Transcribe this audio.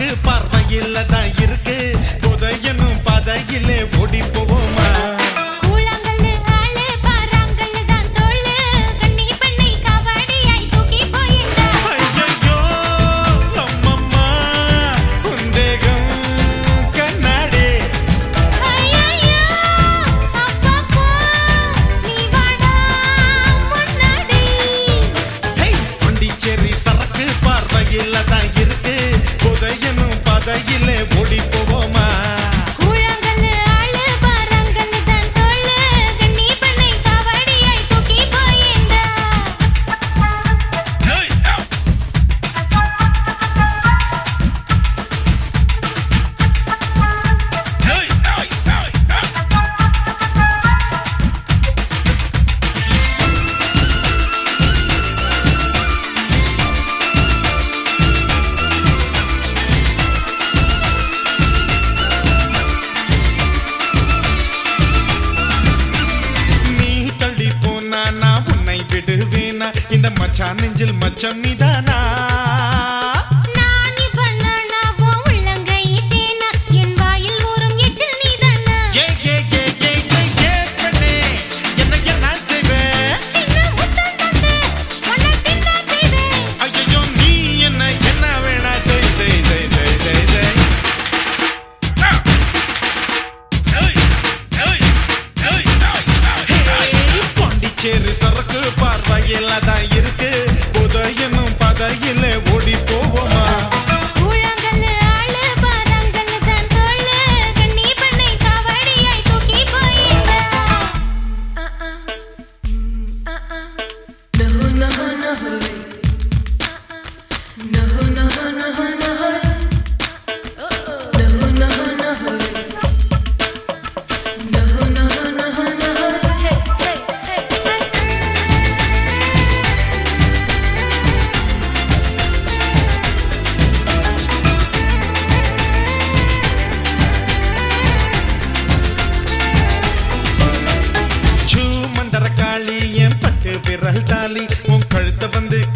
சரக்கு பார்வையில் தான் இருக்கு புதையனும் பதையிலே ஓடி போவோமா கூழாங்கல்லு ஆளு பாறாங்கல்லு தான் தோளு கண்ணி பண்ணை கபடியாய் தூக்கி போயிண்டா ஐயையோ, அம்மம்மா, உந்தேகம் கண்ணாடி. ஐயையோ அப்பப்போ நீ வாடா முன்னாடி ஹேய், பாண்டிச்சேரி சரக்கு பார்வையில் தான் இருக்கு புதையனும் பதையிலே ஓடி போவோமா கூழாங்கல்லு ஆளு பாறாங்கல்லு தான் தோளு கண்ணி பண்ணை கபடியாய் தூக்கி போயிண்டா நீ தள்ளி போனா நான் உன்னை விடுவேனா இந்த மச்சான் நெஞ்சில் மச்சம் நீதானா நான் இப்ப நானா உன் உள்ளங்கை தேனா என் வாயில் ஊறும் எச்சில் நீதானா ஏ ஏ ஏ ஏ ஏ ஏ பெண்ணே என்ன என்ன செய்வேன் சின்ன முத்தம் தந்து உன்னை தின்னா செய்வேன் ஐயோ நீ என்ன என்ன வேணா செய் செய் செய் செய் செய் செய் பாண்டிச்சேரி சரக்கு பார்வையில் தான் இருக்கு புதையனும் பதையில ஓடி போவோமா கூழாங்கல்லு ஆளு பாறாங்கல்லு தான் தோளு கண்ணி பண்ணை கபடியாய் தூக்கி போயிண்டா சூ மந்தர காளி என் பட்டு விரல் தாலி உன் கழுத்தை வந்து